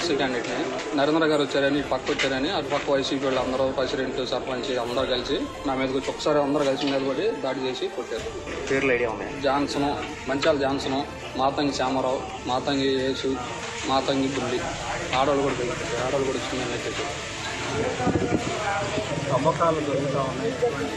MLC క్యాండిడేట్ని నరేంద్ర గారు వచ్చారని ఇటు పక్క వచ్చారని అటు పక్క వైసీపీ వాళ్ళు అందరూ ప్రెసిడెంట్ సర్పంచ్ అందరూ కలిసి నా మీదకి వచ్చి ఒకసారి అందరూ కలిసి మీద పడి దాడి చేసి కొట్టారు పేర్లు ఐడియా ఉన్నాయి జాన్సను మంచాల జాన్సను మాతంగి శ్యామరావు మాతంగి యేసు మాతంగి బుల్లి ఆడవాళ్ళు కూడా పెరుగుతారు ఆడవాళ్ళు కూడా వచ్చిందని చెప్పేసి అమ్మకాలు జరుగుతూ ఉన్నాయి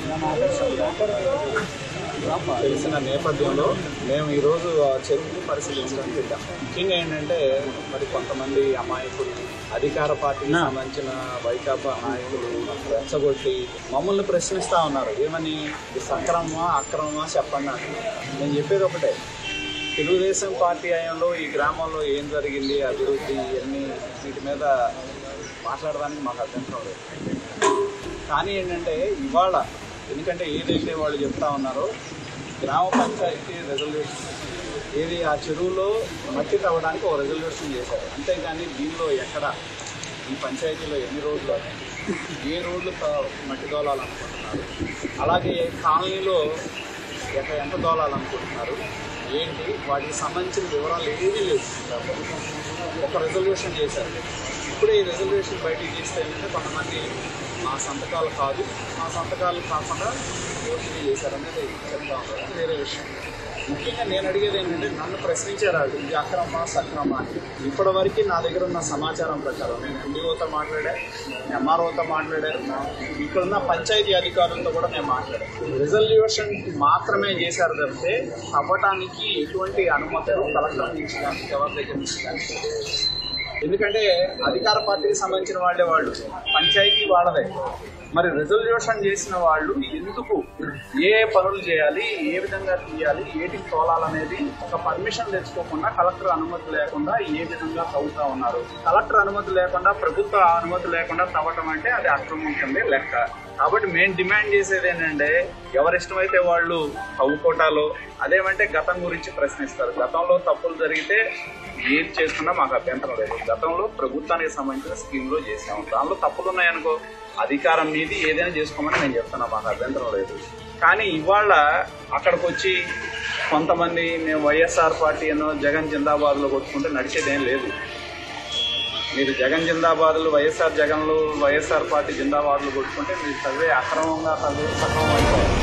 తెలిసిన నేపథ్యంలో మేము ఈరోజు ఆ చెరువుని పరిశీలించడానికి వెళ్ళాం ముఖ్యంగా ఏంటంటే మరి కొంతమంది అమాయకులు అధికార పార్టీకి సంబంధించిన వైకాపా నాయకులు రెచ్చగొట్టి మమ్మల్ని ప్రశ్నిస్తూ ఉన్నారు ఏమని ఇది సక్రమమా అక్రమమా చెప్పండి అంటున్నారు నేను చెప్పేది ఒకటే తెలుగుదేశం పార్టీ హయాంలో ఈ గ్రామంలో ఏం జరిగింది అభివృద్ధి ఇవన్నీ వీటి మీద మాట్లాడడానికి మాకు అభ్యంతరం లేదు కానీ ఏంటంటే ఇవాళ ఎందుకంటే ఏదైతే వాళ్ళు చెప్తా ఉన్నారో గ్రామ పంచాయతీ రెజల్యూషన్ ఏది ఆ చెరువులో మట్టి తవ్వడానికి ఒక రెజల్యూషన్ చేశారు అంతేగాని దీనిలో ఎక్కడ ఈ పంచాయతీలో ఎన్ని రోడ్లు ఏ రోడ్లు త- మట్టి దోలాలనుకుంటున్నారు అలాగే కాలనీలో ఎక్కడ ఎంత దోలాలనుకుంటున్నారు ఏంటి వాటికి సంబంధించిన వివరాలు ఏమీ లేవు ఒక రెజల్యూషన్ చేశారు ఇప్పుడే ఈ రెజల్యూషన్ బయటికి తీస్తే ఏంటంటే కొంతమంది మా సంతకాలు కాదు మా సంతకాలు కాకుండా ఓటీపీ చేశారనేది చెప్తా ఉన్నారు అది వేరే విషయం ముఖ్యంగా నేను అడిగేది ఏంటంటే నన్ను ప్రశ్నించారు ఇది అక్రమ సక్రమ అని ఇప్పటి వరకు నా దగ్గర ఉన్న సమాచారం ప్రకారం నేను ఎండిఓతో మాట్లాడా ఎంఆర్ఓతో మాట్లాడారు ఇక్కడ ఉన్న పంచాయతీ అధికారులతో కూడా నేను మాట్లాడాను రిజల్యూషన్ మాత్రమే చేశారు తప్పితే అవ్వటానికి ఎటువంటి అనుమతులు కలెక్టర్ నుంచి కానీ ఎవరి దగ్గర నుంచి కానీ ఎందుకంటే అధికార పార్టీకి సంబంధించిన వాళ్ళే వాళ్ళు పంచాయతీ వాళ్ళదే మరి రిజల్యూషన్ చేసిన వాళ్ళు ఎందుకు ఏ ఏ పనులు చేయాలి ఏ విధంగా తీయాలి ఏటికి తోలాలనేది ఒక పర్మిషన్ తెచ్చుకోకుండా కలెక్టర్ అనుమతి లేకుండా ఏ విధంగా తవ్వుతా ఉన్నారు కలెక్టర్ అనుమతి లేకుండా ప్రభుత్వ అనుమతి లేకుండా తవ్వటం అంటే అది అక్రమం కిందే లెక్క కాబట్టి మేము డిమాండ్ చేసేది ఏంటంటే ఎవరిష్టమైతే వాళ్ళు తవ్వుకోటాలో అదేమంటే గతం గురించి ప్రశ్నిస్తారు గతంలో తప్పులు జరిగితే ఏది చేసుకున్నా మాకు అభ్యంతరం లేదు గతంలో ప్రభుత్వానికి సంబంధించిన స్కీమ్ లో చేసాము దానిలో తప్పులు ఉన్నాయనుకో అధికారం మీది ఏదైనా చేసుకోమని నేను చెప్తున్నా మాకు అభ్యంతరం లేదు కానీ ఇవాళ అక్కడికి వచ్చి కొంతమంది మేము వైఎస్ఆర్ పార్టీ అనో జగన్ జిందాబాద్లో కొట్టుకుంటే నడిచేదేం లేదు మీరు జగన్ జిందాబాద్లు వైఎస్ఆర్ జగన్లు వైఎస్ఆర్ పార్టీ జిందాబాద్లు కొట్టుకుంటే మీరు చదివే అక్రమంగా చదివే సక్రమం అయిపోయింది